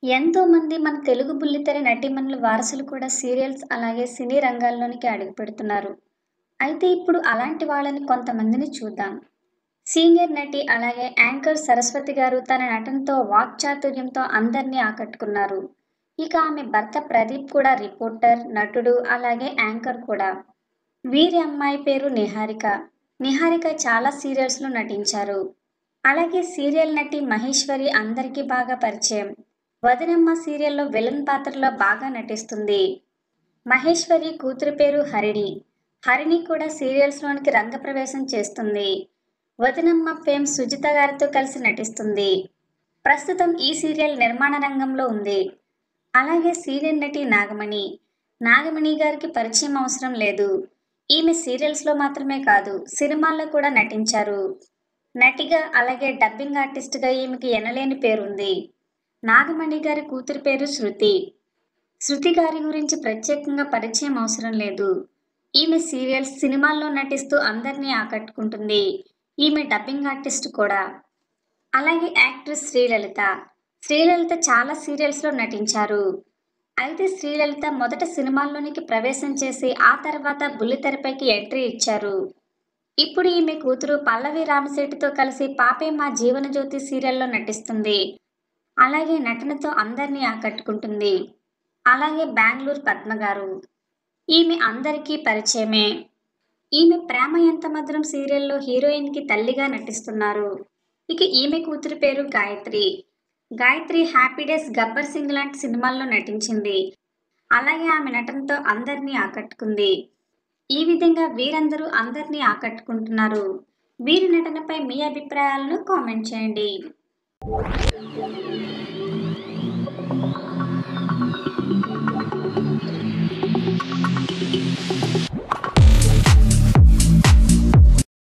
ఎంతో మంది మన తెలుగు బుల్లితెర నటీమణుల వారసులు కూడా సీరియల్స్ అలాగే సినీ రంగాల్లోనికి అడుగుపెడుతున్నారు అయితే ఇప్పుడు అలాంటి వాళ్ళని కొంతమందిని చూద్దాం సీనియర్ నటి అలాగే యాంకర్ సరస్వతి గారు తన నటనతో వాక్చాతుర్యంతో అందరినీ ఆకట్టుకున్నారు ఇక ఆమె భర్త ప్రదీప్ కూడా రిపోర్టర్ నటుడు అలాగే యాంకర్ కూడా వీరి అమ్మాయి పేరు నిహారిక నిహారిక చాలా సీరియల్స్లో నటించారు అలాగే సీరియల్ నటి మహేశ్వరి అందరికీ బాగా పరిచయం వదినమ్మ సీరియల్లో విలన్ పాత్రలో బాగా నటిస్తుంది మహేశ్వరి కూతురు పేరు హరిణి హరిణి కూడా సీరియల్స్లోనికి రంగప్రవేశం చేస్తుంది వదినమ్మ ఫేమ్ సుజిత గారితో కలిసి నటిస్తుంది ప్రస్తుతం ఈ సీరియల్ నిర్మాణ రంగంలో ఉంది అలాగే సీరియల్ నటి నాగమణి నాగమణి గారికి పరిచయం అవసరం లేదు ఈమె సీరియల్స్లో మాత్రమే కాదు సినిమాల్లో కూడా నటించారు నటిగా అలాగే డబ్బింగ్ ఆర్టిస్ట్గా ఈమెకి ఎనలేని పేరుంది నాగమణి గారి కూతురి పేరు శృతి శృతి గారి గురించి ప్రత్యేకంగా పరిచయం అవసరం లేదు ఈమె సీరియల్స్ సినిమాల్లో నటిస్తూ అందరినీ ఆకట్టుకుంటుంది ఈమె డబ్బింగ్ ఆర్టిస్ట్ కూడా అలాగే యాక్ట్రెస్ శ్రీలలిత శ్రీలలిత చాలా సీరియల్స్లో నటించారు అయితే శ్రీలలిత మొదట సినిమాల్లోనికి ప్రవేశం చేసి ఆ తర్వాత బుల్లితెరపైకి ఎంట్రీ ఇచ్చారు ఇప్పుడు ఈమె కూతురు పల్లవి రామశెట్టితో కలిసి పాపే మా జీవనజ్యోతి సీరియల్లో నటిస్తుంది అలాగే నటనతో అందరినీ ఆకట్టుకుంటుంది అలాగే బెంగళూరు పద్మ గారు ఈమె అందరికీ పరిచయమే ఈమె ప్రేమ ఎంత మధురం సీరియల్లో హీరోయిన్కి తల్లిగా నటిస్తున్నారు ఇక ఈమె కూతురు పేరు గాయత్రి గాయత్రి హ్యాపీ డేస్ గబ్బర్ సింగ్ లాంటి సినిమాల్లో నటించింది అలాగే ఆమె నటనతో అందరినీ ఆకట్టుకుంది ఈ విధంగా వీరందరూ అందరినీ ఆకట్టుకుంటున్నారు వీరి నటనపై మీ అభిప్రాయాలను కామెంట్ చేయండి